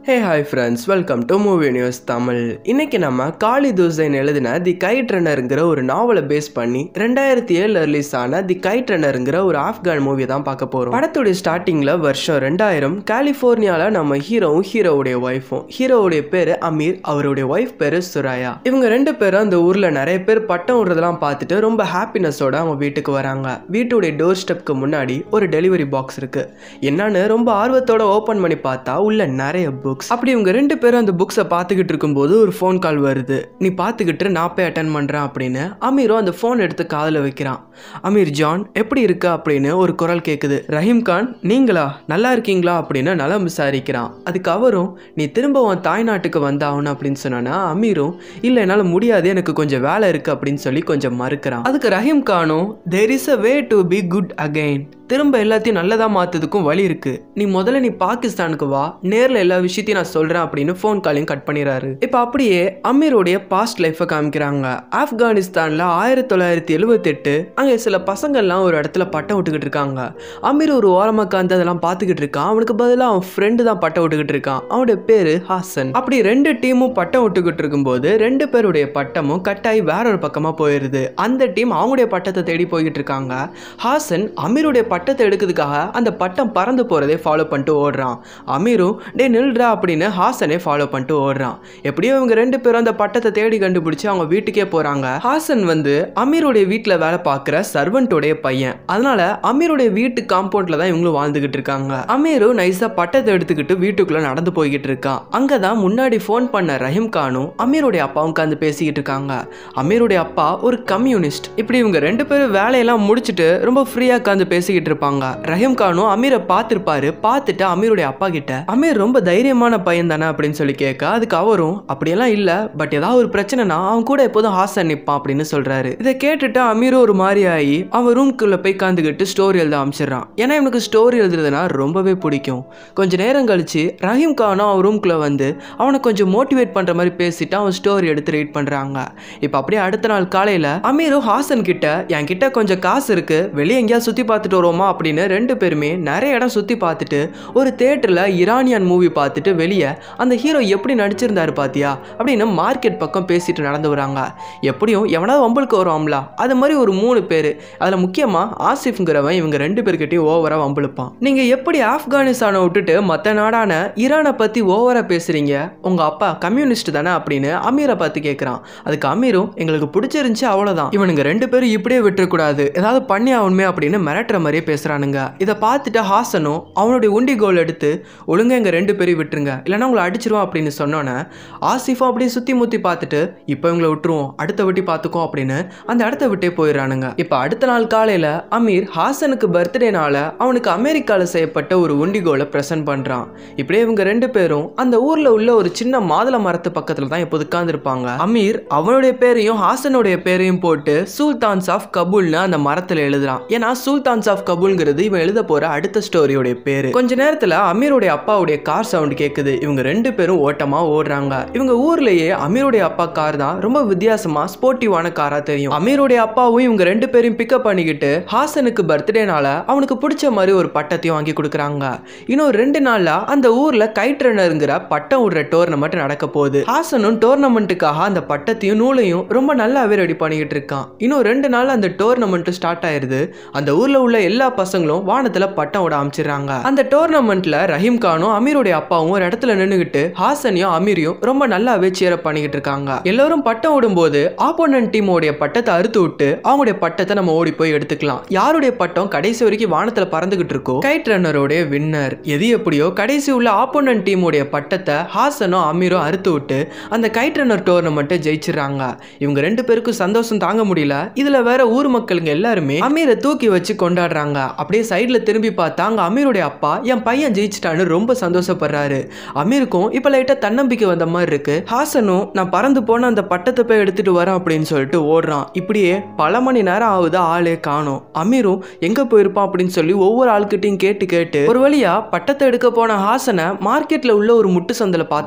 hey hi friends welcome to movie news Tamil இன்னைக்கு நம்ம காளி துசைன் எழுதின தி கைட் ரன்னருங்கிற ஒரு நாவலை பேஸ் பண்ணி ரெண்டாயிரத்தி ஏழில் ரிலீஸ் ஆன தி கைட் ரன்னருங்கிற ஒரு ஆப்கான் மூவி தான் பார்க்க போகிறோம் படத்துடைய ஸ்டார்டிங்கில் வருஷம் ரெண்டாயிரம் கலிஃபோர்னியாவில் நம்ம ஹீரோவும் ஹீரோவுடைய ஒய்ஃபும் ஹீரோவுடைய பேர் அமீர் அவருடைய ஒய்ஃப் பேர் சுராயா இவங்க ரெண்டு பேரும் அந்த ஊரில் நிறைய பேர் பட்டம் விடுறதெல்லாம் பார்த்துட்டு ரொம்ப ஹாப்பினஸோட அவங்க வீட்டுக்கு வராங்க வீட்டுடைய டோர் ஸ்டெப்க்கு முன்னாடி ஒரு டெலிவரி பாக்ஸ் இருக்கு என்னன்னு ரொம்ப ஆர்வத்தோட ஓப்பன் பண்ணி பார்த்தா உள்ள நிறைய புக்ஸ் அப்படி இவங்க ரெண்டு பேரும் அந்த புக்ஸை பார்த்துக்கிட்டு இருக்கும்போது ஒரு ஃபோன் கால் வருது நீ பார்த்துக்கிட்டு நான் போய் அட்டன் பண்ணுறேன் அப்படின்னு அமீரும் அந்த ஃபோன் எடுத்து காதில் வைக்கிறான் அமீர் ஜான் எப்படி இருக்க அப்படின்னு ஒரு குரல் கேட்குது ரஹீம் கான் நீங்களா நல்லா இருக்கீங்களா அப்படின்னு நலம் விசாரிக்கிறான் அதுக்கு அவரும் நீ திரும்ப உன் தாய்நாட்டுக்கு வந்தாகணும் அப்படின்னு சொன்னானா அமீரும் இல்லை என்னால் முடியாது எனக்கு கொஞ்சம் வேலை இருக்குது அப்படின்னு சொல்லி கொஞ்சம் மறுக்கிறான் அதுக்கு ரஹீம் கானும் there is a way to be good again திரும்ப எல்லாத்தையும் நல்லதாக மாற்றதுக்கும் வழி இருக்கு நீ முதல்ல நீ பாகிஸ்தானுக்கு வா நேரில் எல்லா விஷயத்தையும் நான் சொல்கிறேன் அப்படின்னு ஃபோன் காலையும் கட் பண்ணிடுறாரு இப்போ அப்படியே அமீருடைய பாஸ்ட் லைஃப்பை காமிக்கிறாங்க ஆப்கானிஸ்தானில் ஆயிரத்தி தொள்ளாயிரத்தி எழுபத்தெட்டு அங்கே சில பசங்கள்லாம் ஒரு இடத்துல பட்டம் விட்டுக்கிட்டு இருக்காங்க அமீர் ஒரு ஓரமாக உட்காந்து அதெல்லாம் பார்த்துக்கிட்டு இருக்கான் அவனுக்கு பதிலாக அவன் ஃப்ரெண்டு தான் பட்டம் விட்டுக்கிட்டு இருக்கான் அவனுடைய பேர் ஹாசன் அப்படி ரெண்டு டீமும் பட்டம் விட்டுக்கிட்டு இருக்கும்போது ரெண்டு பேருடைய பட்டமும் கட்டாயி வேற ஒரு பக்கமாக போயிடுது அந்த டீம் அவங்களுடைய பட்டத்தை தேடி போய்கிட்டு இருக்காங்க ஹாசன் அமீருடைய பட்டத்தை எடுக்கிறதுக்காக அந்த பட்டம் பறந்து போகிறதே ஃபாலோ பண்ணிட்டு ஓடுறான் அமீரும் டே நில்றா அப்படின்னு ஹாசனே ஃபாலோ பண்ணிட்டு ஓடுறான் எப்படியோ இவங்க ரெண்டு பேரும் அந்த பட்டத்தை தேடி கண்டுபிடிச்சு அவங்க வீட்டுக்கே போகிறாங்க ஹாசன் வந்து அமீருடைய வீட்டில் வேலை பார்க்குற சர்வெண்ட்டோடைய பையன் அதனால அமீருடைய வீட்டு காம்பவுண்டில் தான் இவங்களும் வாழ்ந்துகிட்டு இருக்காங்க அமீரும் நைஸாக பட்டத்தை எடுத்துக்கிட்டு வீட்டுக்குள்ளே நடந்து போய்கிட்டு இருக்கான் அங்கே தான் முன்னாடி ஃபோன் பண்ண ரஹீம் கானும் அமீருடைய அப்பாவும் உட்காந்து பேசிக்கிட்டு இருக்காங்க அமீருடைய அப்பா ஒரு கம்யூனிஸ்ட் இப்படி இவங்க ரெண்டு பேரும் வேலையெல்லாம் முடிச்சுட்டு ரொம்ப ஃப்ரீயாக உட்காந்து பேசிக்கிட்டு இருப்பாங்க ரஹீம் கானும் அமீரை பார்த்துருப்பாரு பார்த்துட்டு அமீருடைய அப்பா கிட்ட அமீர் ரொம்ப தைரியமான பையன் தானே அப்படின்னு சொல்லி கேட்க அதுக்கு அவரும் அப்படியெல்லாம் இல்லை பட் ஏதாவது ஒரு பிரச்சனைனா அவன் கூட எப்போதும் ஹாசன் நிற்பான் அப்படின்னு சொல்றாரு இதை கேட்டுட்டு அமீரும் ஒரு மாதிரி ஆகி அவன் ரூம்குள்ள போய் காந்துக்கிட்டு ஸ்டோரி எழுத ஆரம்பிச்சிடறான் ஏன்னா இவனுக்கு ஸ்டோரி எழுதுறதுனா ரொம்பவே பிடிக்கும் கொஞ்ச நேரம் கழிச்சு ரஹீம் கானும் அவன் ரூம்குள்ள வந்து அவனை கொஞ்சம் மோட்டிவேட் பண்ற மாதிரி பேசிட்டு அவன் ஸ்டோரி எடுத்து ரீட் பண்றாங்க இப்போ அப்படியே அடுத்த நாள் காலையில அமீரும் ஹாசன் கிட்ட என் கிட்ட கொஞ்சம் காசு இருக்கு வெளியே எங்கேயாவது சுத்தி பார்த்துட்டு வருவோமா அப்படின்னு ரெண்டு பேருமே நிறைய இடம் சுத்தி பார்த்துட்டு ஒரு தேட்டர்ல ஈரானியன் மூவி பார்த்துட்டு வெளியே அந்த ஹீரோ எப்படி நடிச்சிருந்தாரு பாத்தியா அப்படின்னு மார்க்கெட் பக்கம் பேசிட்டு நடந்து வராங்க எப்படியும் எவனாவது வம்பலுக்கு வருவாங்களா அது மாதிரி ஒரு மூணு பேர் அதில் முக்கியமாக ஆசிஃப்ங்கிறவன் இவங்க ரெண்டு பேர்கிட்டயும் ஓவராக வம்பளுப்பான் நீங்கள் எப்படி ஆப்கானிஸ்தானை விட்டுட்டு மற்ற நாடான ஈரானை பற்றி ஓவராக பேசுகிறீங்க உங்கள் அப்பா கம்யூனிஸ்ட் தானே அப்படின்னு அமீரை பார்த்து கேட்குறான் அதுக்கு அமீரும் எங்களுக்கு பிடிச்சிருந்துச்சு அவ்வளோதான் இவனுங்க ரெண்டு பேரும் இப்படியே விட்டுறக்கூடாது ஏதாவது பண்ணி ஆகணுமே அப்படின்னு மிரட்டுற மாதிரியே பேசுகிறானுங்க இதை பார்த்துட்டு ஹாசனும் அவனுடைய உண்டி கோல் எடுத்து ஒழுங்கா எங்கள் ரெண்டு பேரையும் விட்டுருங்க இல்லைன்னா உங்களை அடிச்சிருவோம் அப்படின்னு சொன்னோன்னே ஆசிஃபும் அப்படியே சுற்றி முற்றி பார்த்துட்டு இப்போ இவங்களை விட்டுருவோம் அடுத்த வட்டி பார்த்துக்கோ அப்படின்னு அந்த இடத்த விட்டே போயிடுறானுங்க இப்போ அடுத்த நாள் காலையில் அமீர் ஹாசனுக்கு பர்த்டேனால அவனுக்கு அமெரிக்காவில் செய்யப்பட்ட ஒரு உண்டிகோலை ப்ரெசென்ட் பண்ணுறான் இப்படியே இவங்க ரெண்டு பேரும் அந்த ஊரில் உள்ள ஒரு சின்ன மாதுளை மரத்து பக்கத்தில் தான் இப்போ உட்காந்துருப்பாங்க அமீர் அவனுடைய பேரையும் ஹாசனுடைய பேரையும் போட்டு சுல்தான்ஸ் ஆஃப் கபூல்னு அந்த மரத்தில் எழுதுறான் ஏன்னா சுல்தான்ஸ் ஆஃப் கபூல்ங்கிறது இவன் எழுத போற அடுத்த ஸ்டோரியோடைய பேரு கொஞ்ச நேரத்தில் அமீருடைய அப்பாவுடைய கார் சவுண்ட் கேட்குது இவங்க ரெண்டு பேரும் ஓட்டமா ஓடுறாங்க இவங்க ஊர்லயே அமீருடைய அப்பா கார் தான் ரொம்ப வித்தியாசமா ஸ்போர்ட்டிவான காரா தெரியும் அமீருடைய அப்பாவும் இவங்க ரெண்டு பேரையும் பிக்கப் பண்ணிக்கிட்டு ஹாசனுக்கு பர்த்டேனால அவனுக்கு பிடிச்ச மாதிரி ஒரு பட்டத்தையும் வாங்கி கொடுக்குறாங்க இன்னும் ரெண்டு நாள்ல அந்த ஊர்ல கைட் ரன்னருங்கிற பட்டம் விடுற டோர்னமெண்ட் நடக்க போகுது ஹாசனும் டோர்னமெண்ட்டுக்காக அந்த பட்டத்தையும் நூலையும் ரொம்ப நல்லாவே ரெடி பண்ணிக்கிட்டு இருக்கான் இன்னும் ரெண்டு நாள் அந்த டோர்னமெண்ட் ஸ்டார்ட் ஆயிருது அந்த ஊர்ல உள்ள எல்லா பசங்களும் வானத்துல பட்டம் விட அமைச்சிடுறாங்க அந்த டோர்னமெண்ட்ல ரஹீம் கானும் அமீருடைய அப்பாவும் ஒரு இடத்துல நின்றுகிட்டு ஹாசனையும் அமீரையும் ரொம்ப நல்லாவே சேரப் பண்ணிக்கிட்டு இருக்காங்க எல்லாரும் பட்டம் விடும்போது ஆப்போனன்ட் டீமோடைய பட்டத்தை அறுத்து விட்டு அவங்களுடைய பட்டத்தை நம்ம ஓடி போய் எடுத்துக்கலாம் யாருடைய பட்டம் கடைசி வரைக்கும் வானத்துல பறந்துகிட்டு இருக்கோ கைட் ரன்னரோடைய வின்னர் எது எப்படியோ கடைசி உள்ள ஆப்போனன்ட் டீமோடைய பட்டத்தை ஹாசனும் அமீரும் அறுத்து விட்டு அந்த கைட் ரன்னர் டோர்னமெண்ட்டை ஜெயிச்சிடுறாங்க இவங்க ரெண்டு பேருக்கும் சந்தோஷம் தாங்க முடியல இதுல வேற ஊர் மக்களுங்க எல்லாருமே அமீரை தூக்கி வச்சு கொண்டாடுறாங்க அப்படியே சைடுல திரும்பி பார்த்தா அங்க அமீருடைய அப்பா என் பையன் ஜெயிச்சிட்டான்னு ரொம்ப சந்தோஷப்படுறாரு அமீருக்கும் இப்ப லைட்டா தன்னம்பிக்கை வந்த மாதிரி இருக்கு ஹாசனும் நான் பறந்து போன அந்த பட்டத்தை போய் எடுத்துட்டு வரேன் அப்படின்னு சொல்லிட்டு ஓடுறான் இப்படியே பல மணி நேரம் ஆகுது ஆளே காணும் அமீரும் எங்க போயிருப்பான் அப்படின்னு சொல்லி ஒவ்வொரு ஆள்கிட்டையும் கேட்டு கேட்டு ஒரு வழியா பட்டத்தை எடுக்க போன ஹாசனை மார்க்கெட்ல உள்ள ஒரு முட்டு சந்தில பாத்துடுறான்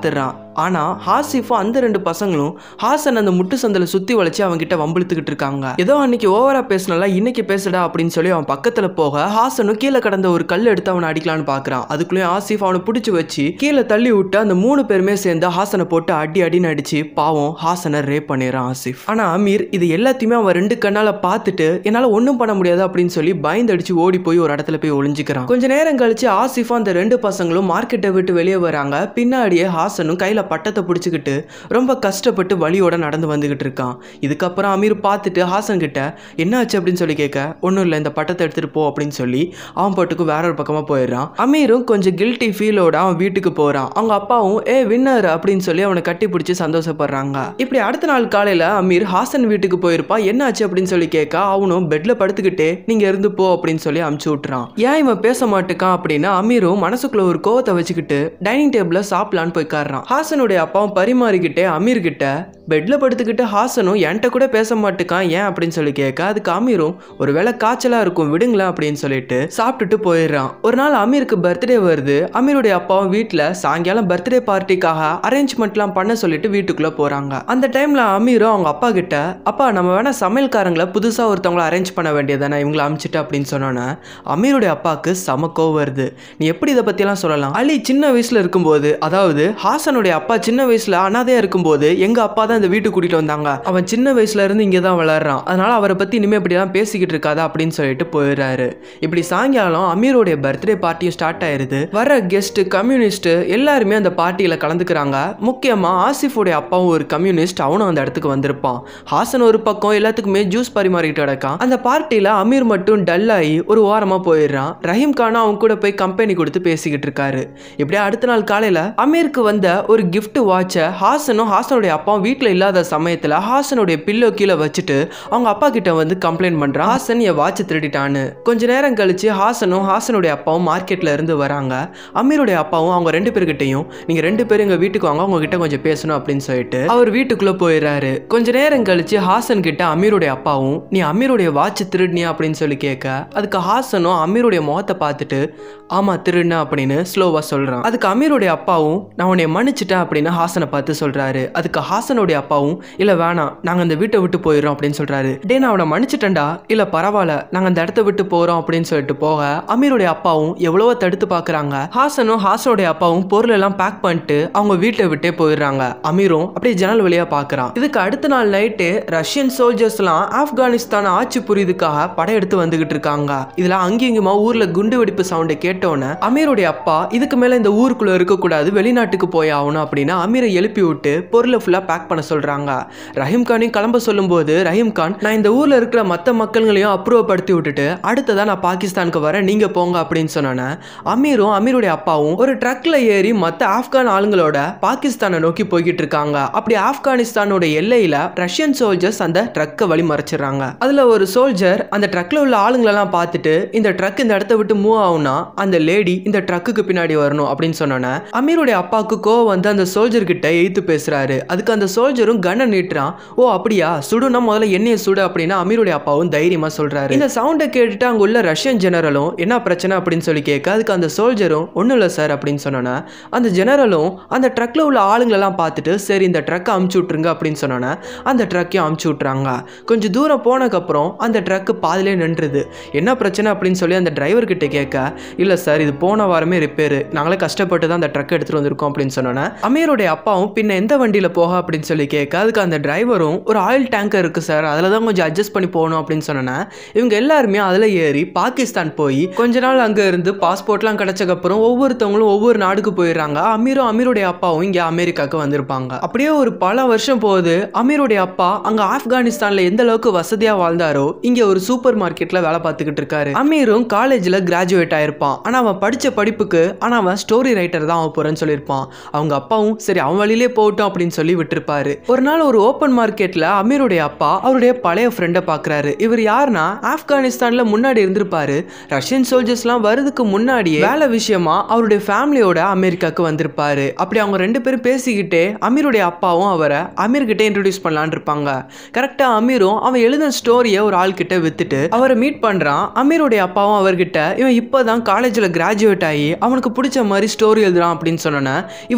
ஆனா ஹாசிஃபும் அந்த ரெண்டு பசங்களும் ஹாசன் அந்த முட்டு சந்தில சுத்தி வளைச்சு அவங்க கிட்ட வம்பிழுத்துக்கிட்டு இருக்காங்க ஏதோ அன்னைக்கு ஓவரா பேசினால இன்னைக்கு பேசுடா அப்படின்னு சொல்லி அவன் பக்கத்துல போக ஹாசனும் கீழே கடந்த ஒரு கல் எடுத்து அவனை அடிக்கலான்னு பாக்குறான் அதுக்குள்ளேயும் ஆசிஃப் அவனை பிடிச்சி வச்சு கீழே தள்ளி விட்டு அந்த மூணு பேருமே சேர்ந்து ஹாசனை போட்டு அடி அடின்னு அடிச்சு பாவம் ஹாசனை ரேப் பண்ணிடுறான் ஆசிஃப் ஆனா அமீர் இது எல்லாத்தையுமே அவன் ரெண்டு கண்ணால பார்த்துட்டு என்னால ஒன்றும் பண்ண முடியாது அப்படின்னு சொல்லி பயந்து அடிச்சு ஓடி போய் ஒரு இடத்துல போய் ஒளிஞ்சுக்கிறான் கொஞ்ச நேரம் கழிச்சு ஆசிஃபும் அந்த ரெண்டு பசங்களும் மார்க்கெட்டை விட்டு வெளியே வராங்க பின்னாடியே ஹாசனும் கையில பட்டத்தை பிடிச்சிக்கிட்டு ரொம்ப கஷ்டப்பட்டு வழியோட நடந்து வந்துகிட்டு இருக்கான் இதுக்கப்புறம் அமீர் பார்த்துட்டு ஹாசன் கிட்ட என்ன ஆச்சு அப்படின்னு சொல்லி கேட்க ஒன்றும் இல்லை இந்த பட்டத்தை எடுத்துட்டு போ அப்படின்னு சொல்லி அவன் பாட்டுக்கு வேற ஒரு பக்கமா போயிடுறான் அமீரும் கொஞ்சம் கில்ட்டி ஃபீலோட அவன் வீட்டுக்கு போறான் அவங்க அப்பாவும் ஏ வின்னர் அப்படின்னு சொல்லி அவனை கட்டி பிடிச்சி சந்தோஷப்படுறாங்க இப்படி அடுத்த நாள் காலையில அமீர் ஹாசன் வீட்டுக்கு போயிருப்பான் என்ன ஆச்சு அப்படின்னு சொல்லி கேட்க அவனும் பெட்ல படுத்துக்கிட்டே நீங்க இருந்து போ அப்படின்னு சொல்லி அமுச்சு விட்டுறான் ஏன் இவன் பேச மாட்டேக்கான் அப்படின்னா அமீரும் மனசுக்குள்ள ஒரு கோவத்தை வச்சுக்கிட்டு டைனிங் டேபிள்ல சாப்பிடலான்னு போய் உட்கார்றான் ஹாசனுடைய அப்பாவும் பரிமாறிக்கிட்டே அமீர் கிட்ட பெட்ல படுத்துக்கிட்டு ஹாசனும் என்கிட்ட கூட பேச மாட்டுக்கான் ஏன் அப்படின்னு சொல்லி கேட்க அதுக்கு அமீரும் ஒரு வேளை காய்ச்சலா இருக்கும் விடுங்களேன் அப்படின்னு சொல்லிட்டு சாப்பிட்டுட்டு போயிடுறான் ஒரு நாள் அமீருக்கு பர்த்டே வருது அமீருடைய அப்பாவும் வீட்டில் சாயங்காலம் பர்த்டே பார்ட்டிக்காக அரேஞ்ச்மெண்ட்லாம் பண்ண சொல்லிட்டு வீட்டுக்குள்ள போறாங்க அந்த டைம்ல அமீரும் அவங்க அப்பா கிட்ட அப்பா நம்ம வேணா சமையல்காரங்களை புதுசா ஒருத்தவங்கள அரேஞ்ச் பண்ண வேண்டியதானே இவங்களை அமிச்சிட்டு அப்படின்னு சொன்னோன்னே அமீருடைய அப்பாவுக்கு செம கோவம் வருது நீ எப்படி இதை பத்தியெல்லாம் சொல்லலாம் அலி சின்ன வயசுல இருக்கும்போது அதாவது ஹாசனுடைய அப்பா சின்ன வயசுல அனாதையா இருக்கும்போது எங்க அப்பா தான் இந்த வீட்டுக்கு கூட்டிட்டு வந்தாங்க அவன் சின்ன வயசுல இருந்து இங்கே தான் வளர்றான் அதனால அவரை பத்தி இனிமே இப்படிலாம் பேசிக்கிட்டு இருக்காதா அப்படின்னு சொல்லிட்டு போயிடுறாரு இப்படி சாயங்காலம் அமீருடைய பர்த்டே பார்ட்டியும் ஸ்டார்ட் ஆயிருது வர கெஸ்ட் கம்யூனிஸ்ட் எல்லாருமே அந்த பார்ட்டியில கலந்துக்கிறாங்க முக்கியமா ஆசிஃபுடைய அப்பாவும் ஒரு கம்யூனிஸ்ட் அவனும் அந்த இடத்துக்கு வந்திருப்பான் ஹாசன் ஒரு பக்கம் எல்லாத்துக்குமே ஜூஸ் பரிமாறிக்கிட்டு கிடக்கான் அந்த பார்ட்டியில அமீர் மட்டும் டல் ஆகி ஒரு ஓரமா போயிடுறான் ரஹீம் கானும் அவங்க கூட போய் கம்பெனி கொடுத்து பேசிக்கிட்டு இருக்காரு இப்படியே அடுத்த நாள் காலையில அமீருக்கு வந்த ஒரு gift வாட்சை ஹாசனும் ஹாசனுடைய அப்பாவும் வீட்டில் இல்லாத சமயத்தில் ஹாசனுடைய பில்லோ கீழே வச்சுட்டு அவங்க அப்பா கிட்ட வந்து கம்ப்ளைண்ட் பண்ணுறான் ஹாசன் என் வாட்சை திருடிட்டான்னு கொஞ்ச நேரம் கழிச்சு ஹாசனும் ஹாசனுடைய அப்பாவும் மார்க்கெட்ல இருந்து வராங்க அமீருடைய அப்பாவும் அவங்க ரெண்டு பேர்கிட்டையும் நீங்க ரெண்டு பேரும் எங்க வீட்டுக்கு வாங்க உங்ககிட்ட கொஞ்சம் பேசணும் அப்படின்னு சொல்லிட்டு அவர் வீட்டுக்குள்ள போயிடுறாரு கொஞ்ச நேரம் கழிச்சு ஹாசன் கிட்ட அமீருடைய அப்பாவும் நீ அமீருடைய வாட்ச் திருடினியா அப்படின்னு சொல்லி கேட்க அதுக்கு ஹாசனும் அமீருடைய முகத்தை பார்த்துட்டு ஆமா திருடின அப்படின்னு ஸ்லோவா சொல்றான் அதுக்கு அமீருடைய அப்பாவும் நான் உன்னை மன்னிச்சிட்டேன் அப்படின்னு ஹாசனை பார்த்து சொல்றாரு அதுக்கு ஹாசனுடைய அப்பாவும் இல்ல வேணாம் நாங்க அந்த வீட்டை விட்டு போயிடுறோம் அப்படின்னு சொல்றாரு டே நான் அவனை மன்னிச்சிட்டேன்டா இல்ல பரவாயில்ல நாங்க அந்த இடத்த விட்டு போறோம் அப்படின்னு சொல்லிட்டு போக அமீருடைய அப்பாவும் எவ்வளவோ தடுத்து பாக்குறாங்க ஹாசனும் ஹாசனுடைய அப்பாவும் பொருள் எல்லாம் பேக் பண்ணிட்டு அவங்க வீட்டை விட்டே போயிடுறாங்க அமீரும் அப்படியே ஜன்னல் வழியா பாக்குறான் இதுக்கு அடுத்த நாள் நைட்டு ரஷ்யன் சோல்ஜர்ஸ்லாம் ஆப்கானிஸ்தான் ஆட்சி புரியுதுக்காக படையெடுத்து வந்துகிட்டு இருக்காங்க இதுல அங்கேயுமா ஊர்ல குண்டு வெடிப்பு சவுண்டை கேட்டோன்னே அமீருடைய அப்பா இதுக்கு மேல இந்த ஊருக்குள்ள இருக்கக்கூடாது வெளிநாட்டுக்கு போய் ஆகணும் அப்படின்னு அமீரை எழுப்பி விட்டு பொருளை ஃபுல்லா பேக் பண்ண சொல்றாங்க ரஹீம் கானையும் கிளம்ப சொல்லும்போது ரஹீம் கான் நான் இந்த ஊர்ல இருக்கிற மற்ற மக்கள்களையும் அப்ரூவ் படுத்தி விட்டுட்டு அடுத்ததா நான் பாகிஸ்தானுக்கு வரேன் நீங்க போங்க அப்படின்னு சொன்னோன்னே அமீரும் அமீருடைய அப்பாவும் ஒரு ட்ரக்ல ஏறி மற்ற ஆப்கான் ஆளுங்களோட பாகிஸ்தானை நோக்கி போய்கிட்டு இருக்காங்க அப்படி ஆப்கானிஸ்தானோட எல்லையில ரஷ்யன் சோல்ஜர்ஸ் அந்த ட்ரக்கை வழி மறைச்சிடுறாங்க அதுல ஒரு சோல்ஜர் அந்த ட்ரக்ல உள்ள ஆளுங்களெல்லாம் பார்த்துட்டு இந்த ட்ரக் இந்த இடத்த விட்டு மூவ் ஆகும்னா அந்த லேடி இந்த ட்ரக்குக்கு பின்னாடி வரணும் அப்படின்னு சொன்னோன்னே அமீருடைய அப்பாவுக்கு கோவம் வந்து அந்த சோல்ஜர் கிட்ட எய்த்து பேசுறாரு அதுக்கு அந்த சோல்ஜரும் கண்ணை நீட்டுறான் ஓ அப்படியா சுடுனா முதல்ல எண்ணெயை சுடு அப்படின்னா அமீருடைய அப்பாவும் தைரியமா சொல்றாரு இந்த சவுண்டை கேட்டுட்டு அங்க உள்ள ரஷ்யன் ஜெனரலும் என்ன பிரச்சனை அப்படின்னு சொல்லி கேட்க அதுக்கு அந்த சோல்ஜரும் ஒன்றும் இல்லை சார் அப்படின்னு சொன்னோன்னே அந்த ஜெனரலும் அந்த ட்ரக்ல உள்ள ஆளுங்களெல்லாம் பார்த்துட்டு சரி இந்த ட்ரக்கை அமுச்சு விட்ருங்க அப்படின்னு சொன்னோன்னே அந்த ட்ரக்கையும் அமுச்சு விட்றாங்க கொஞ்சம் தூரம் போனதுக்கப்புறம் அந்த ட்ரக்கு பாதிலே நின்றுது என்ன பிரச்சனை அப்படின்னு சொல்லி அந்த டிரைவர் கிட்ட கேட்க இல்லை சார் இது போன வாரமே ரிப்பேர் நாங்களே கஷ்டப்பட்டு தான் அந்த ட்ரக் எடுத்துகிட்டு வந்திருக்கோம் அப்படின்னு சொன்னோன்னே அமீருடைய அப்பாவும் பின்ன எந்த வண்டியில் போக அப்படின்னு சொல்லி கேட்க அதுக்கு அந்த டிரைவரும் ஒரு ஆயில் டேங்கர் இருக்குது சார் அதில் தான் கொஞ்சம் அட்ஜஸ்ட் பண்ணி போகணும் அப்படின்னு சொன்னோன்னே இவங்க எல்லாருமே அதில் ஏறி பாகிஸ்தான் போய் கொஞ்ச நாள் அங்கே இருந்து பாஸ்போர்ட்லாம் கிடைச்சக்கப்புறம் ஒவ்வொருத்தவங்களும் ஒவ்வொரு நாடுக்கு போயிடுறாங்க அமீரும் அமீருடைய அப்பாவும் இங்கே அமெரிக்காவுக்கு வந்திருப்பாங்க அப்படியே ஒரு பல வருஷம் போகுது அமீருடைய அப்பா அங்கே ஆப்கானிஸ்தானில் எந்த அளவுக்கு வசதியாக வாழ்ந்தாரோ இங்கே ஒரு சூப்பர் மார்க்கெட்டில் வேலை பார்த்துக்கிட்டு இருக்காரு அமீரும் காலேஜில் கிராஜுவேட் ஆயிருப்பான் ஆனால் அவன் படித்த படிப்புக்கு ஆனால் அவன் ஸ்டோரி ரைட்டர் தான் அவன் போகிறேன்னு சொல்லியிருப்பான் அவங்க அப்பாவும் சரி அவன் வழியிலே போகட்டும் அப்படின்னு சொல்லி விட்டுருப்பாரு ஒரு நாள் ஒரு ஓப்பன் மார்க்கெட்டில் அமீருடைய அப்பா அவருடைய பழைய ஃப்ரெண்டை பார்க்குறாரு இவர் யாருன்னா ஆப்கானிஸ்தானில் முன்னாடி இருந்திருப்பாரு ரஷ்யன் சோல்ஜர்ஸ்லாம் வருதுக்கு முன்னாடியே வேலை விஷயமா அவருடைய ஃபேமிலியோட அமெரிக்காவுக்கு வந்திருப்பாரு அப்படி அவங்க ரெண்டு பேரும் பேசிக்கிட்டே அமீருடைய அப்பாவும் அவரை அமீர்கிட்ட இன்ட்ரடியூஸ் பண்ணலான்னு இருப்பாங்க கரெக்டாக அமீரும் அவன் எழுதின ஸ்டோரியை ஒரு ஆள் கிட்ட வித்துட்டு அவரை மீட் பண்ணுறான் அமீருடைய அப்பாவும் அவர்கிட்ட இவன் இப்போ தான் காலேஜில் கிராஜுவேட் ஆகி அவனுக்கு பிடிச்ச மாதிரி ஸ்டோரி எழுதுறான் அப்படின்னு சொன்னோன்னே இவர் ஒரு மாதிரி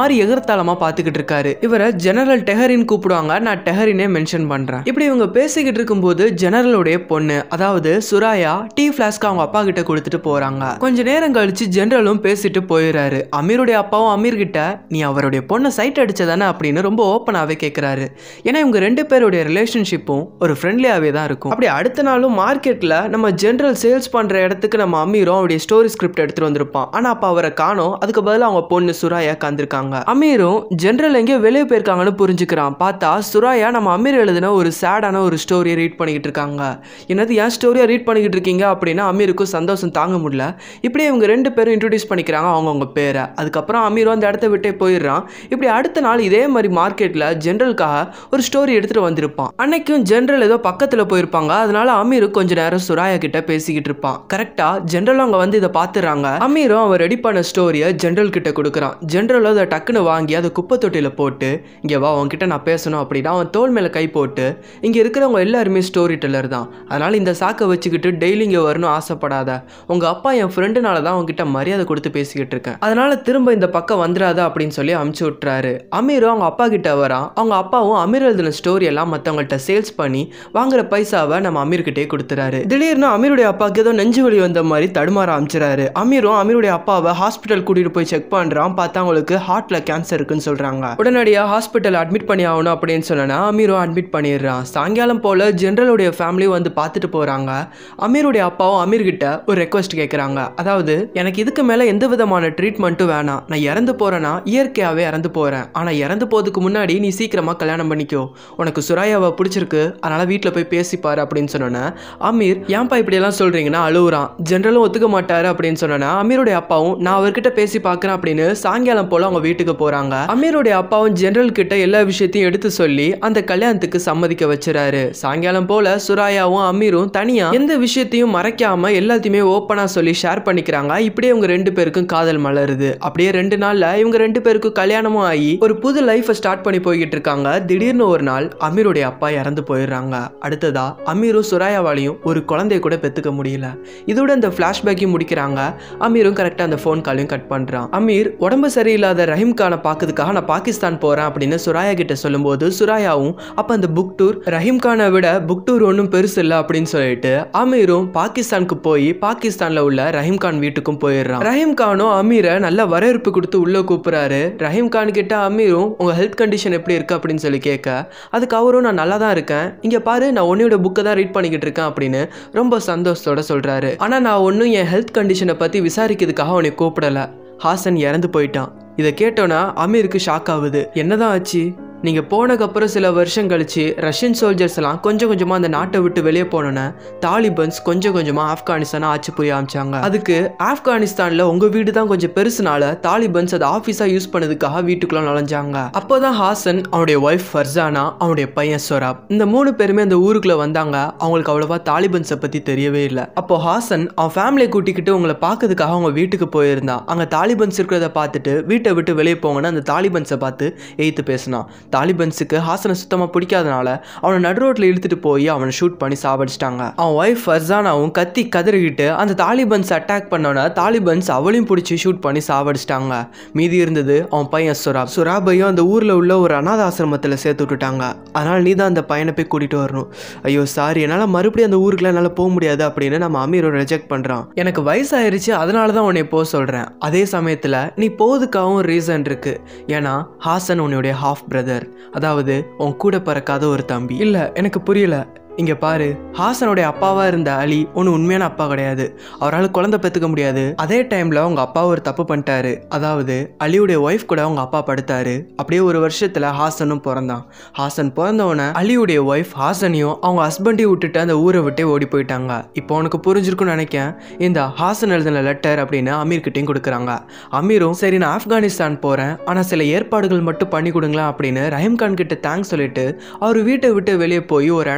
மாதிரி எகர்த்தாளமா பார்த்துக்கிட்டு இருக்காரு இவரை ஜெனரல் டெஹரின் கூப்பிடுவாங்க நான் டெஹரினே மென்ஷன் பண்றேன் இப்படி இவங்க பேசிக்கிட்டு இருக்கும்போது ஜெனரலுடைய பொண்ணு அதாவது சுராயா டீ ஃபிளாஸ்க் அவங்க அப்பா கிட்ட கொடுத்துட்டு போறாங்க கொஞ்ச நேரம் கழிச்சு ஜெனரலும் பேசிட்டு போயிடுறாரு அமீருடைய அப்பாவும் அமீர் கிட்ட நீ அவருடைய பொண்ணை சைட் அடிச்சதானே அப்படின்னு ரொம்ப ஓப்பனாகவே கேட்குறாரு ஏன்னா இவங்க ரெண்டு பேருடைய ரிலேஷன்ஷிப்பும் ஒரு ஃப்ரெண்ட்லியாகவே தான் இருக்கும் அப்படி அடுத்த நாளும் மார்க்கெட்டில் நம்ம ஜென்ரல் சேல்ஸ் பண்ணுற இடத்துக்கு நம்ம அமீரும் அவருடைய ஸ்டோரி ஸ்கிரிப்ட் எடுத்துகிட்டு வந்திருப்பான் ஆனால் அப்போ அவரை காணோம் அதுக்கு பதிலாக அவங்க பொண்ணு சுராயா கந்திருக்காங்க அமீரும் ஜென்ரல் எங்கேயோ வெளியே போயிருக்காங்கன்னு புரிஞ்சுக்கிறான் பார்த்தா சுராயா நம்ம அமீர் எழுதின ஒரு சேடான ஒரு ஸ்டோரியை ரீட் பண்ணிக்கிட்டு இருக்காங்க என்னது ஏன் ஸ்டோரியை ரீட் பண்ணிக்கிட்டு இருக்கீங்க அப்படின்னா அமீருக்கும் சந்தோஷம் தாங்க முடியல இப்படியே இவங்க ரெண்டு பேரும் இன்ட்ரடியூஸ் பண்ணிக்கிறாங்க அவங்கவுங்க பேரை அதுக்கப்புறம் அமீரும் அந்த இடத்த விட்டே போயிடுறான் இப்படி அடுத்த நாள் இதே மாதிரி மார்க்கெட்டில் ஜென்ரலுக்காக ஒரு ஸ்டோரி எடுத்துகிட்டு வந்திருப்பான் அன்னைக்கும் ஜென்ரல் ஏதோ பக்கத்தில் போயிருப்பாங்க அதனால அமீரும் கொஞ்ச நேரம் சுராயா கிட்ட பேசிக்கிட்டு இருப்பான் கரெக்டாக ஜென்ரல் அவங்க வந்து இதை பார்த்துறாங்க அமீரும் அவன் ரெடி பண்ண ஸ்டோரியை ஜென்ரல் கிட்ட கொடுக்குறான் ஜென்ரலும் அதை டக்குன்னு வாங்கி அதை குப்பை தொட்டியில் போட்டு இங்கே வா உன்கிட்ட நான் பேசணும் அப்படின்னா அவன் தோல் மேலே கை போட்டு இங்கே இருக்கிறவங்க எல்லாருமே ஸ்டோரி டெல்லர் தான் அதனால் இந்த சாக்கை வச்சுக்கிட்டு டெய்லி இங்கே வரணும் ஆசைப்படாத உங்கள் அப்பா என் ஃப்ரெண்டுனால தான் உங்ககிட்ட மரியாதை கொடுத்து பேசிக்கிட்டு இருக்கேன் அதனால் திரும்ப இந்த பக்கம் வந்துடாத அப்படின்னு சொல்லி அமுச்சு விட்டுறாரு அமீரும் அவங்க அப்பா கிட்ட வரான் அவங்க அப்பாவும் அமீர் எழுதின ஸ்டோரி எல்லாம் மற்றவங்கள்ட்ட சேல்ஸ் பண்ணி வாங்குற பைசாவை நம்ம அமீர்கிட்டே கொடுத்துறாரு திடீர்னு அமீருடைய அப்பாவுக்கு ஏதோ நெஞ்சு வலி வந்த மாதிரி தடுமாற ஆரம்பிச்சிடாரு அமீரும் அமீருடைய அப்பாவை ஹாஸ்பிட்டல் கூட்டிட்டு போய் செக் பண்றான் பார்த்தா அவங்களுக்கு ஹார்ட்ல கேன்சர் இருக்குன்னு சொல்றாங்க உடனடியாக ஹாஸ்பிட்டல் அட்மிட் பண்ணி ஆகணும் அப்படின்னு சொன்னா அமீரும் அட்மிட் பண்ணிடுறான் சாயங்காலம் போல ஜென்ரலுடைய ஃபேமிலி வந்து பார்த்துட்டு போறாங்க அமீருடைய அப்பாவும் அமீர் கிட்ட ஒரு ரெக்வஸ்ட் கேட்குறாங்க அதாவது எனக்கு இதுக்கு மேலே எந்த விதமான ட்ரீட்மெண்ட்டும் வேணாம் நான் இறந்து போறேன்னா இயற்கையாகவே இறந்து போறேன் ஆனால் இறந்து போறதுக்கு முன்னாடி நீ சீக்கிரமா கல்யாணம் பண்ணிக்கோ உனக்கு சுராயாவை பிடிச்சிருக்கு அதனால வீட்டில் போய் பேசிப்பாரு அப்படின்னு சொன்னோன்னே அமீர் ஏன்பா இப்படியெல்லாம் சொல்றீங்கன்னா அழுவுறான் ஜென்ரலும் ஒத்துக்க மாட்டாரு அப்படின்னு சொன்னோன்னா அமீருடைய அப்பாவும் நான் அவர்கிட்ட பேசி பார்க்குறேன் அப்படின்னு சாயங்காலம் போல அவங்க வீட்டுக்கு போறாங்க அமீருடைய அப்பாவும் ஜெனரல் கிட்ட எல்லா விஷயத்தையும் எடுத்து சொல்லி அந்த கல்யாணத்துக்கு சம்மதிக்க வச்சுறாரு சாயங்காலம் போல சுராயாவும் அமீரும் தனியா எந்த விஷயத்தையும் மறைக்காம எல்லாத்தையுமே ஓப்பனா சொல்லி ஷேர் பண்ணிக்கிறாங்க இப்படியே இவங்க ரெண்டு பேருக்கும் காதல் மலருது அப்படியே ரெண்டு நாள்ல இவங்க ரெண்டு பேருக்கும் கல்யாணமும் ஆகி ஒரு புது லைஃபை ஸ்டார்ட் பண்ணி போய்கிட்டு இருக்காங்க திடீர்னு ஒரு நாள் அமீருடைய அப்பா இறந்து போயிடுறாங்க அடுத்ததா அமீரும் சுராயாவாலையும் ஒரு குழந்தைய கூட பெத்துக்க முடியல இதோட இந்த ஃப்ளாஷ்பேக்கையும் முடிக்கிறாங்க அமீரும் கரெக்டாக அந்த ஃபோன் காலையும் கட் பண்ணுறான் அமீர் உடம்பு சரியில்லாத ரஹீம் கானை பார்க்கறதுக்காக நான் பாகிஸ்தான் போகிறேன் அப்படின்னு சுராயா கிட்ட சொல்லும்போது சுராயாவும் அப்போ அந்த புக் டூர் ரஹீம் கானை விட புக் டூர் ஒன்றும் பெருசு இல்லை அப்படின்னு சொல்லிட்டு அமீரும் பாகிஸ்தானுக்கு போய் பாகிஸ்தானில் உள்ள ரஹீம் கான் வீட்டுக்கும் போயிடுறான் ரஹீம் கானும் அமீரை நல்ல வரவேற்பு கொடுத்து உள்ளே கூப்பிட்றாரு ரஹீம் கான் கிட்ட அமீரும் உங்கள் ஹெல்த் கண்டிஷன் எப்படி இருக்கு அப்படின்னு சொல்லி கேட்க அதுக்கு அவரும் நான் நல்லா தான் இருக்கேன் இங்கே பாரு நான் உன்னையோட புக்கை தான் ரீட் பண்ணிக்கிட்டு இருக்கேன் அப்படின்னு ரொம்ப சந்தோஷத்தோட சொல்கிறாரு ஆனால் நான் ஒன்றும் என் ஹெல்த் கண்டிஷனை பற்றி விசாரிக்கிறதுக்காக உன்னை கூப்பிடலை ஹாசன் இறந்து போயிட்டான் இதை கேட்டோன்னா அமீருக்கு ஷாக் ஆகுது என்னதான் ஆச்சு நீங்கள் போனதுக்கப்புறம் சில வருஷம் கழிச்சு ரஷ்யன் சோல்ஜர்ஸ் எல்லாம் கொஞ்சம் கொஞ்சமாக அந்த நாட்டை விட்டு வெளியே போனோன்னே தாலிபன்ஸ் கொஞ்சம் கொஞ்சமாக ஆப்கானிஸ்தானை ஆட்சி புரிய ஆரம்பிச்சாங்க அதுக்கு ஆப்கானிஸ்தானில் உங்கள் வீடு தான் கொஞ்சம் பெருசுனால தாலிபன்ஸ் அதை ஆஃபீஸாக யூஸ் பண்ணதுக்காக வீட்டுக்குள்ள நுழைஞ்சாங்க அப்போ தான் ஹாசன் அவனுடைய ஒய்ஃப் ஃபர்சானா அவனுடைய பையன் சொராப் இந்த மூணு பேருமே அந்த ஊருக்குள்ள வந்தாங்க அவங்களுக்கு அவ்வளோவா தாலிபன்ஸை பற்றி தெரியவே இல்லை அப்போ ஹாசன் அவன் ஃபேமிலியை கூட்டிக்கிட்டு உங்களை பார்க்கறதுக்காக அவங்க வீட்டுக்கு போயிருந்தான் அங்கே தாலிபன்ஸ் இருக்கிறத பார்த்துட்டு வீட்டை விட்டு வெளியே போங்கன்னு அந்த தாலிபன்ஸை பார்த்து எய்த்து பேசினான் தாலிபன்ஸுக்கு ஹாசனை சுத்தமாக பிடிக்காதனால அவனை நடு ரோட்டில் இழுத்துட்டு போய் அவனை ஷூட் பண்ணி சாவடிச்சிட்டாங்க அவன் ஒய்ஃப் ஃபர்சானாவும் கத்தி கதறிக்கிட்டு அந்த தாலிபன்ஸ் அட்டாக் பண்ணோன்னே தாலிபன்ஸ் அவளையும் பிடிச்சி ஷூட் பண்ணி சாவடிச்சிட்டாங்க மீதி இருந்தது அவன் பையன் சுராப் சுராபையும் அந்த ஊரில் உள்ள ஒரு அனாத ஆசிரமத்தில் சேர்த்து விட்டுட்டாங்க அதனால் நீ தான் அந்த பையனை போய் கூட்டிகிட்டு வரணும் ஐயோ சாரி என்னால் மறுபடியும் அந்த ஊருக்குலாம் என்னால் போக முடியாது அப்படின்னு நம்ம அமீரை ரிஜெக்ட் பண்ணுறான் எனக்கு வயசாயிருச்சு அதனால தான் உன்னை போக சொல்கிறேன் அதே சமயத்தில் நீ போதுக்காகவும் ரீசன் இருக்கு ஏன்னா ஹாசன் உன்னுடைய ஹாஃப் பிரதர் அதாவது உன் கூட பிறக்காத ஒரு தம்பி இல்லை எனக்கு புரியல இங்கே பாரு ஹாசனுடைய அப்பாவா இருந்த அலி ஒன்று உண்மையான அப்பா கிடையாது அவரால் குழந்தை பெற்றுக்க முடியாது அதே டைமில் அவங்க அப்பா ஒரு தப்பு பண்ணிட்டாரு அதாவது அலியுடைய ஒய்ஃப் கூட அவங்க அப்பா படுத்தாரு அப்படியே ஒரு வருஷத்தில் ஹாசனும் பிறந்தான் ஹாசன் பிறந்தவொடனே அலியுடைய ஒய்ஃப் ஹாசனையும் அவங்க ஹஸ்பண்டையும் விட்டுட்டு அந்த ஊரை விட்டே ஓடி போயிட்டாங்க இப்போ உனக்கு புரிஞ்சிருக்கும்னு நினைக்கேன் இந்த ஹாசன் எழுதின லெட்டர் அப்படின்னு அமீர்கிட்டையும் கொடுக்குறாங்க அமீரும் சரி நான் ஆப்கானிஸ்தான் போகிறேன் ஆனால் சில ஏற்பாடுகள் மட்டும் பண்ணி கொடுங்களேன் அப்படின்னு ரஹீம் கான் கிட்ட தேங்க்ஸ் சொல்லிட்டு அவர் வீட்டை விட்டு வெளியே போய் ஒரு இடத்துல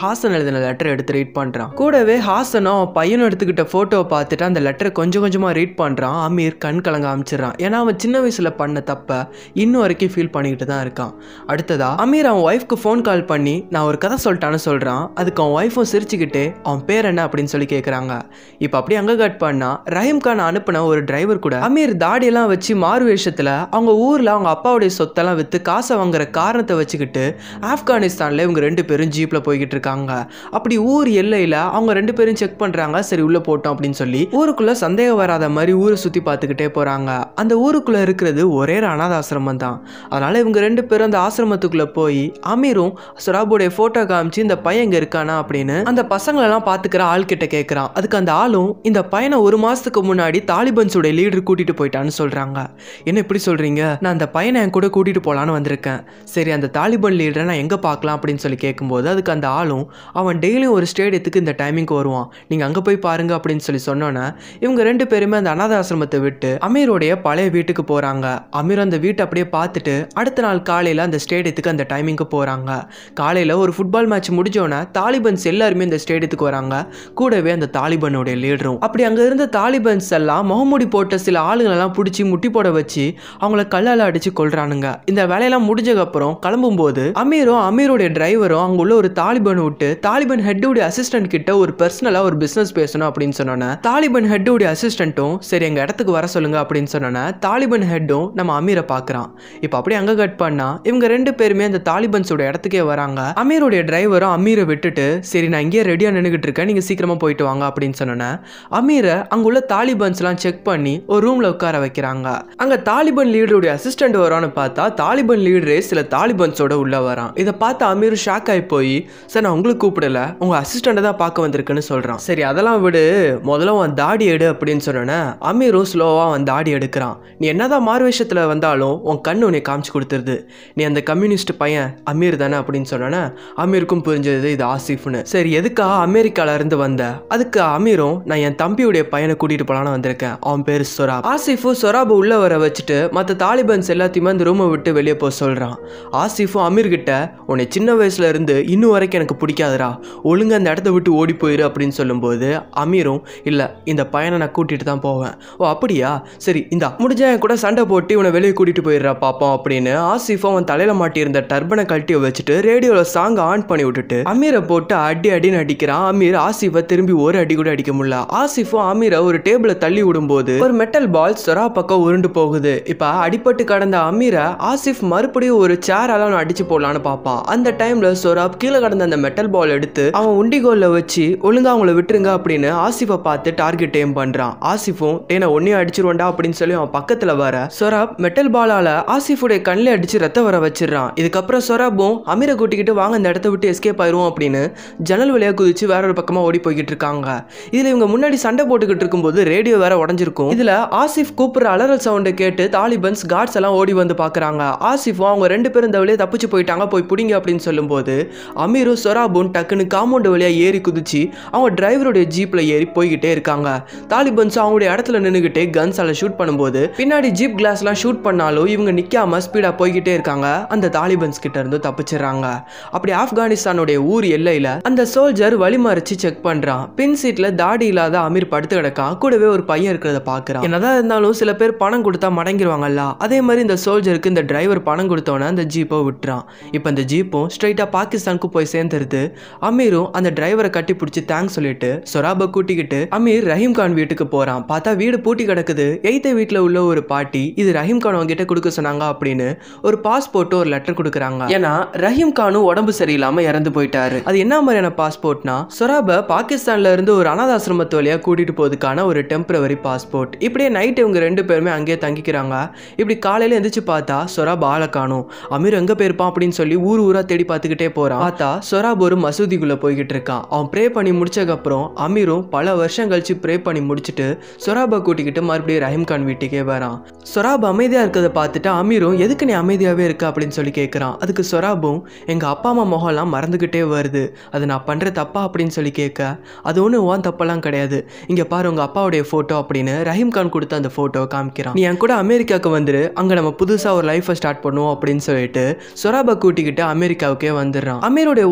ஹாசன் எழுதின லெட்டர் எடுத்து ரீட் பண்றான் கூடவே ஹாசனும் அவன் பையனும் எடுத்துக்கிட்ட போட்டோவை பார்த்துட்டு அந்த லெட்டரை கொஞ்சம் கொஞ்சமா ரீட் பண்றான் அமீர் கண் கலங்க ஆரம்பிச்சிடறான் ஏன்னா அவன் சின்ன வயசுல பண்ண தப்ப இன்னும் வரைக்கும் ஃபீல் பண்ணிக்கிட்டு தான் இருக்கான் அடுத்ததா அமீர் அவன் ஒய்ஃப்க்கு ஃபோன் கால் பண்ணி நான் ஒரு கதை சொல்லிட்டான்னு சொல்றான் அதுக்கு அவன் ஒய்ஃபும் சிரிச்சுக்கிட்டே அவன் பேர் என்ன அப்படின்னு சொல்லி கேட்குறாங்க இப்போ அப்படியே அங்கே கட் பண்ணா ரஹீம் கான் அனுப்பின ஒரு டிரைவர் கூட அமீர் தாடியெல்லாம் வச்சு மாறு வேஷத்தில் அவங்க ஊரில் அவங்க அப்பாவுடைய சொத்தெல்லாம் விற்று காசை வாங்குற காரணத்தை வச்சுக்கிட்டு ஆப்கானிஸ்தானில் இவங்க ரெண்டு பேரும் ஜீப்பில் போய்கிட்டு இருக்காங்க அப்படி ஊர் எல்லையில் அவங்க ரெண்டு பேரும் செக் பண்ணுறாங்க சரி உள்ளே போட்டோம் அப்படின்னு சொல்லி ஊருக்குள்ளே சந்தேகம் வராத மாதிரி ஊரை சுற்றி பார்த்துக்கிட்டே போகிறாங்க அந்த ஊருக்குள்ளே இருக்கிறது ஒரே ஒரு அனாத ஆசிரமம் தான் அதனால் இவங்க ரெண்டு பேரும் அந்த ஆசிரமத்துக்குள்ளே போய் அமீரும் சுராபுடைய ஃபோட்டோ காமிச்சு இந்த பையன் இங்கே இருக்கானா அப்படின்னு அந்த பசங்களெல்லாம் பார்த்துக்கிற ஆள் கிட்ட கேட்குறான் அதுக்கு அந்த ஆளும் இந்த பையனை ஒரு மாதத்துக்கு முன்னாடி தாலிபன்ஸோட லீடர் கூட்டிகிட்டு போயிட்டான்னு சொல்கிறாங்க என்ன இப்படி சொல்கிறீங்க நான் அந்த பையனை என் கூட கூட்டிகிட்டு போகலான்னு வந்திருக்கேன் சரி அந்த தாலிபன் லீடரை நான் எங்கே பார்க்கலாம் அப்படின்னு சொல்லி கேட்கும்போது அதுக்கு அந்த ஆளும் அவன் டெய்லியும் ஒரு ஸ்டேடியத்துக்கு இந்த டைமிங்க்கு வருவான் நீங்கள் அங்கே போய் பாருங்க அப்படின்னு சொல்லி சொன்னோன்னே இவங்க ரெண்டு பேருமே அந்த அனாத ஆசிரமத்தை விட்டு அமீருடைய பழைய வீட்டுக்கு போகிறாங்க அமீர் அந்த வீட்டை அப்படியே பார்த்துட்டு அடுத்த நாள் காலையில் அந்த ஸ்டேடியத்துக்கு அந்த டைமிங்க்கு போகிறாங்க காலையில் ஒரு ஃபுட்பால் மேட்ச் முடிஞ்சோன்னே தாலிபன்ஸ் எல்லாருமே இந்த ஸ்டேடியத்துக்கு வராங்க கூடவே அந்த தாலிபனுடைய லீடரும் அப்படி அங்கே இருந்த தாலிபன்ஸ் எல்லாம் முகமூடி போட்ட சில ஆளுங்களெல்லாம் பிடிச்சி முட்டி போட வச்சு அவங்கள கல்லால் அடிச்சு கொள்றானுங்க இந்த வேலையெல்லாம் முடிஞ்சதுக்கப்புறம் கிளம்பும்போது அமீரும் அமீருடைய டிரைவரும் அங்க உள்ள ஒரு தாலிபன் விட்டு தாலிபன் ஹெட்டுடைய அசிஸ்டன்ட் கிட்ட ஒரு பர்சனலாக ஒரு பிஸ்னஸ் பேசணும் அப்படின்னு சொன்னோன்னே தாலிபன் ஹெட்டுடைய அசிஸ்டண்ட்டும் சரி எங்கள் இடத்துக்கு வர சொல்லுங்க அப்படின்னு சொன்னோன்னே தாலிபன் ஹெட்டும் நம்ம அமீரை பார்க்குறான் இப்போ அப்படியே அங்கே கட் பண்ணா இவங்க ரெண்டு பேருமே அந்த தாலிபன்ஸோட இடத்துக்கே வராங்க அமீருடைய டிரைவரும் அமீரை விட்டுட்டு சரி நான் இங்கேயே ரெடியாக நின்றுக்கிட்டு இருக்கேன் நீங்கள் சீக்கிரமாக போயிட்டு வாங்க அப்படின்னு சொன்னோன்னே அமீரை அங்குள்ள தாலிபன்ஸ்லாம் செக் பண்ணி ஒரு ரூமில் உட்கார வைக்கிறாங்க அங்கே தாலிபன் லீடருடைய அசிஸ்டன்ட் வரான்னு பார்த்தா தாலிபன் லீடரே சில தாலிபன்ஸோட உள்ள வரான் இதை பார்த்து அமீர் ஷாக் ஆகி போய் சார் நான் உங்களுக்கு கூப்பிடல உங்க அசிஸ்டண்ட்டை தான் பார்க்க வந்திருக்குன்னு சொல்றான் சரி அதெல்லாம் விடு முதல்ல உன் தாடி எடு அப்படின்னு சொன்னோன்னே அமீரும் ஸ்லோவா அவன் தாடி எடுக்கிறான் நீ என்னதான் மார்வேஷத்தில் வந்தாலும் உன் கண்ணு உன்னை காமிச்சு கொடுத்துருது நீ அந்த கம்யூனிஸ்ட் பையன் அமீர் தானே அப்படின்னு சொன்னோன்னே அமீருக்கும் புரிஞ்சது இது ஆசிஃப்னு சரி எதுக்காக அமெரிக்கால இருந்து வந்த அதுக்கு அமீரும் நான் என் தம்பியுடைய பையனை கூட்டிட்டு போலான்னு வந்திருக்கேன் அவன் பேர் சொராப் ஆசிஃபும் சொராபை உள்ள வர வச்சுட்டு மற்ற தாலிபன்ஸ் எல்லாத்தையுமே அந்த ரூமை விட்டு வெளியே போக சொல்றான் ஆசிஃபும் அமீர் கிட்ட உன்னை சின்ன வயசுல இருந்து இன்னும் வரைக்கும் எனக்கு பிடிக்காதுடா ஒழுங்கா அந்த இடத்த விட்டு ஓடி போயிரு அப்படின்னு சொல்லும்போது அமீரும் இல்ல இந்த பையனை நான் கூட்டிட்டு தான் போவேன் ஓ அப்படியா சரி இந்தா முடிஞ்சா என் கூட சண்டை போட்டு இவனை வெளியே கூட்டிட்டு போயிடுறா பாப்போம் அப்படின்னு ஆசிஃபும் அவன் தலையில மாட்டியிருந்த டர்பனை கழட்டி வச்சுட்டு ரேடியோல சாங் ஆன் பண்ணி விட்டுட்டு அமீரை போட்டு அடி அடின்னு அடிக்கிறான் அமீர் ஆசிஃபை திரும்பி ஒரு அடி கூட அடிக்க முடியல ஆசிஃபும் அமீரை ஒரு டேபிள தள்ளி விடும்போது ஒரு மெட்டல் பால் சொரா பக்கம் உருண்டு போகுது இப்ப அடிபட்டு கடந்த அமீரை ஆசிஃப் மறுபடியும் ஒரு சேரால அவனை அடிச்சு போடலான்னு பார்ப்பான் அந்த டைம்ல சொராப் கீழே கடந்த அந்த மெட்டல் பால் எடுத்து அவன் உண்டிகோல்ல வச்சு ஒழுங்கா அவங்கள விட்டுருங்க அப்படின்னு ஆசிஃபை பார்த்து டார்கெட் ஏம் பண்றான் ஆசிஃபும் டேய் நான் ஒன்னே அடிச்சிருவேன்டா அப்படின்னு சொல்லி அவன் பக்கத்துல வர சொராப் மெட்டல் பாலால ஆசிஃபுடைய கண்ணில் அடிச்சு ரத்த வர வச்சிடறான் இதுக்கப்புறம் சொராபும் அமீரை கூட்டிக்கிட்டு வாங்க இந்த இடத்த விட்டு எஸ்கேப் ஆயிரும் அப்படின்னு ஜன்னல் வழியா குதிச்சு வேற ஒரு பக்கமா ஓடி போய்கிட்டு இருக்காங்க இதுல இவங்க முன்னாடி சண்டை போட்டுக்கிட்டு இருக்கும்போது ரேடியோ வேற உடஞ்சிருக்கும் இதுல ஆசிஃப் கூப்பிடுற அலறல் சவுண்டை கேட்டு தாலிபன்ஸ் கார்ட்ஸ் எல்லாம் ஓடி வந்து பாக்குறாங்க ஆசிஃபும் அவங்க ரெண்டு பேரும் இந்த வழியா தப்பிச்சு போயிட்டாங்க போய் பிடிங்க அப்படின்னு சொல்லும்போது அமீரும் சொராபும் டக்குன்னு காம்பவுண்ட் வழியா ஏறி குதிச்சு அவங்க டிரைவருடைய ஜீப்ல ஏறி போய்கிட்டே இருக்காங்க தாலிபன்ஸ் அவங்களுடைய இடத்துல நின்றுகிட்டே கன்ஸால ஷூட் பண்ணும்போது பின்னாடி ஜீப் கிளாஸ்லாம் ஷூட் பண்ணாலும் இவங்க நிக்காம ஸ்பீடா போய்கிட்டே இருக்காங்க அந்த தாலிபன்ஸ் கிட்ட இருந்து தப்பிச்சிடுறாங்க அப்படி ஆப்கானிஸ்தானுடைய ஊர் எல்லையில அந்த சோல்ஜர் வழிமறிச்சு செக் பண்றான் பின் சீட்ல தாடி இல்லாத அமீர் படுத்து கிடக்கான் கூடவே ஒரு பையன் இருக்கிறத பாக்குறான் என்னதான் இருந்தாலும் சில பேர் பணம் கொடுத்தா மடங்கிடுவாங்கல்ல அதே மாதிரி இந்த சோல்ஜருக்கு இந்த டிரைவர் பணம் கொடுத்தோன்னே அந்த ஜீப்பை விட்டுறான் இப்போ அந்த ஜீப்பும் ஸ்ட்ரைட்டா பாகிஸ்தானுக்கு போய் சேர்ந்துருது அமீரும் அந்த டிரைவரை கட்டி பிடிச்சி தேங்க்ஸ் சொல்லிட்டு சொராபை கூட்டிக்கிட்டு அமீர் ரஹீம் கான் வீட்டுக்கு போறான் பார்த்தா வீடு பூட்டி கிடக்குது எய்த்த வீட்டில் உள்ள ஒரு பாட்டி இது ரஹீம் கான் அவங்ககிட்ட கொடுக்க சொன்னாங்க அப்படின்னு ஒரு பாஸ்போர்ட் ஒரு லெட்டர் கொடுக்குறாங்க ஏன்னா ரஹீம் கானும் உடம்பு சரியில்லாம இறந்து போயிட்டாரு அது என்ன மாதிரியான பாஸ்போர்ட்னா சொராபை பாகிஸ்தான்ல இருந்து ஒரு அனாதாசிரமத்து வழியா கூட்டிட்டு போறதுக்கான ஒரு டெம்பரவரி பாஸ்போர்ட் இப்படியே நைட் இவங்க ரெண்டு பேருமே அங்கேயே தங்கிக்கிறாங்க இப்படி காலையில எந்திரிச்சு பார்த்தா சொராப் ஆளை காணும் அமீர் எங்க போயிருப்பான் அப்படின்னு சொல்லி ஊர் ஊரா தேடி பார்த்துக்கிட்டே போறான் பார்த்தா சொராப் ஒரு மசூதிக்குள்ள போய்கிட்டு இருக்கான் அவன் ப்ரே பண்ணி முடிச்சதுக்கப்புறம் அமீரும் பல வருஷம் கழிச்சு ப்ரே பண்ணி முடிச்சுட்டு சொராபை கூட்டிக்கிட்டு மறுபடியும் ரஹீம் கான் வீட்டுக்கே வரான் சொராப் அமைதியா இருக்கிறத பார்த்துட்டு அமீரும் எதுக்கு நீ அமைதியாவே இருக்க அப்படின்னு சொல்லி கேட்குறான் அதுக்கு சொராபும் எங்க அப்பா அம்மா முகம்லாம் மறந்துக்கிட்டே வருது அது நான் பண்ற தப்பா அப்படின்னு சொல்லி கேட்க அது ஒன்றும் ஓன் தப்பெல்லாம் கிடையாது இங்க பாரு உங்க அப்பாவுடைய போட்டோ அப்படின்னு ரஹீம் கான் கொடுத்த அந்த போட்டோவை காமிக்கிறான் நீ என் கூட அமெரிக்காவுக்கு வந்துரு அங்க நம்ம புதுசா ஒரு லைஃபை ஸ்டார்ட் பண்ணுவோம் அப்படின்னு சொல்லிட்டு சொராபை கூட்டிக்கிட்டு அமெரிக்காவுக்கே வந்துடுறான் அமீருடைய ஒய்ஃபும்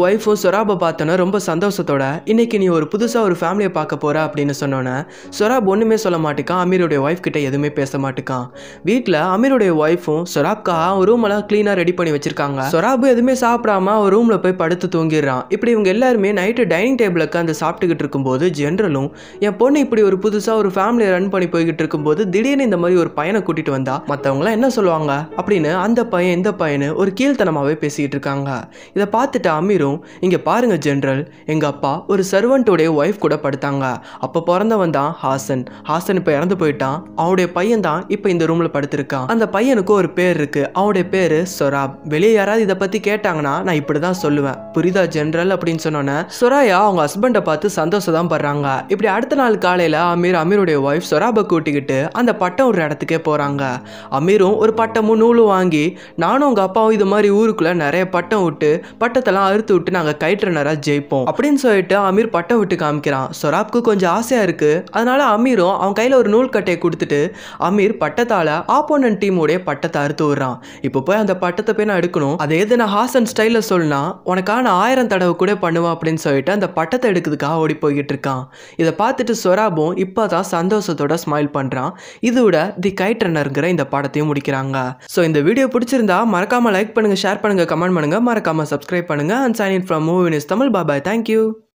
சொராபை பார்த்தோன்னே ரொம்ப சந்தோஷத்தோட இன்னைக்கு நீ ஒரு புதுசாக ஒரு ஃபேமிலியை பார்க்க போற அப்படின்னு சொன்னோன்னே சொராப் ஒன்றுமே சொல்ல மாட்டேக்கான் அமீருடைய ஒய்ஃப் கிட்ட எதுவுமே பேச மாட்டேக்கான் வீட்டில் அமீருடைய ஒய்ஃபும் சொராப்கா ரூம் எல்லாம் க்ளீனாக ரெடி பண்ணி வச்சிருக்காங்க சொராபு எதுவுமே சாப்பிடாம ஒரு ரூமில் போய் படுத்து தூங்கிடுறான் இப்படி இவங்க எல்லாருமே நைட்டு டைனிங் டேபிள் உட்காந்து சாப்பிட்டுக்கிட்டு இருக்கும்போது ஜென்ரலும் என் பொண்ணு இப்படி ஒரு புதுசாக ஒரு ஃபேமிலியை ரன் பண்ணி போய்கிட்டு இருக்கும்போது திடீர்னு இந்த மாதிரி ஒரு பையனை கூட்டிட்டு வந்தா மற்றவங்களாம் என்ன சொல்லுவாங்க அப்படின்னு அந்த பையன் இந்த பையனு ஒரு கீழ்த்தனமாகவே பேசிக்கிட்டு இருக்காங்க இதை பார்த்துட்டு அமீரும் இங்கே பாருங்க ஜென்ரல் எங்கள் அப்பா ஒரு சர்வெண்ட்டோடைய ஒய்ஃப் கூட படுத்தாங்க அப்போ பிறந்தவன் தான் ஹாசன் ஹாசன் இப்போ இறந்து போயிட்டான் அவனுடைய பையன் தான் இப்போ இந்த ரூமில் படுத்திருக்கான் அந்த பையனுக்கு ஒரு பேர் இருக்கு அவனுடைய பேர் சொராப் வெளியே யாராவது இதை பற்றி கேட்டாங்கன்னா நான் இப்படி தான் சொல்லுவேன் புரியுதா ஜென்ரல் அப்படின்னு சொன்னோன்னே சொராயா அவங்க ஹஸ்பண்டை பார்த்து சந்தோஷம் தான் படுறாங்க இப்படி அடுத்த நாள் காலையில் அமீர் அமீருடைய ஒய்ஃப் சொராபை கூட்டிக்கிட்டு அந்த பட்டம் ஒரு இடத்துக்கே போகிறாங்க அமீரும் ஒரு பட்டமும் நூலும் வாங்கி நானும் உங்கள் அப்பாவும் இது மாதிரி ஊருக்குள்ளே நிறைய பட்டம் விட்டு பட்டத்தெல்லாம் அறுத்து விட்டு நாங்கள் கைட்ரனராக ஜெயிப்போம் அப்படின்னு சொல்லிட்டு அமீர் பட்டம் விட்டு காமிக்கிறான் சொராப்க்கு கொஞ்சம் ஆசையாக இருக்குது அதனால அமீரும் அவன் கையில் ஒரு நூல் கட்டையை கொடுத்துட்டு அமீர் பட்டத்தால் ஆப்போனன்ட் டீமோடைய பட்டத்தை அறுத்து விடுறான் இப்போ போய் அந்த பட்டத்தை போய் நான் எடுக்கணும் அதை எது நான் ஹாசன் ஸ்டைலில் சொன்னா உனக்கான ஆயிரம் தடவை கூட பண்ணுவேன் அப்படின்னு சொல்லிட்டு அந்த பட்டத்தை எடுக்கிறதுக்காக ஓடி போய்கிட்டு இருக்கான் இதை பார்த்துட்டு சொராபும் இப்போ தான் சந்தோஷத்தோட ஸ்மைல் பண்ணுறான் இதோட தி கைட் ரன்னருங்கிற இந்த படத்தையும் முடிக்கிறாங்க ஸோ இந்த வீடியோ பிடிச்சிருந்தா மறக்காம லைக் பண்ணுங்க ஷேர் பண்ணுங்க கமெண்ட் பண்ணுங்க மறக்காம சப்ஸ்கிரைப் பண்ணுங்க and sign in from movie news Tamil bye bye thank you